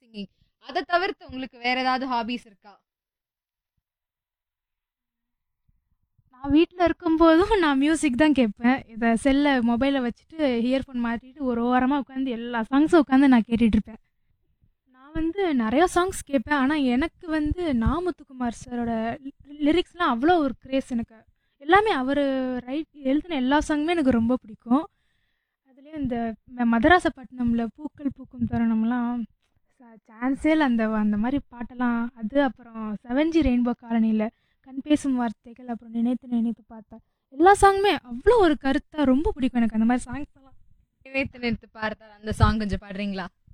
singing அதை தவிர்த்து உங்களுக்கு வேற ஏதாவது ஹாபிஸ் இருக்கா நான் வீட்டில் இருக்கும்போதும் நான் மியூசிக் தான் கேட்பேன் இதை செல்லை மொபைலை வச்சுட்டு இயர்ஃபோன் மாட்டிட்டு ஒரு ஓரமாக உட்காந்து எல்லா சாங்ஸும் உட்காந்து நான் கேட்டுட்டு இருப்பேன் நான் வந்து நிறைய சாங்ஸ் கேட்பேன் ஆனால் எனக்கு வந்து நாமுத்துக்குமார் சாரோட லிரிக்ஸ்லாம் அவ்வளோ ஒரு கிரேஸ் எனக்கு எல்லாமே அவர் ரைட் எழுதின எல்லா சாங்குமே எனக்கு ரொம்ப பிடிக்கும் அதுலேயும் இந்த ம- மதராசப்பட்டினமில் பூக்கள் பூக்கும் தருணம்லாம் சான்ஸே இல்லை அந்த அந்த மாதிரி பாட்டெல்லாம் அது அப்புறம் செவன்ஜி ரெயின்போ காலனியில் கண் பேசும் வார்த்தைகள் அப்புறம் நினைத்து நினைத்து பார்த்தா எல்லா சாங்குமே அவ்வளோ ஒரு கருத்தாக ரொம்ப பிடிக்கும் எனக்கு அந்த மாதிரி சாங்ஸ் எல்லாம் நினைத்து நினைத்து பார்த்தால் அந்த சாங் கொஞ்சம் பாடுறீங்களா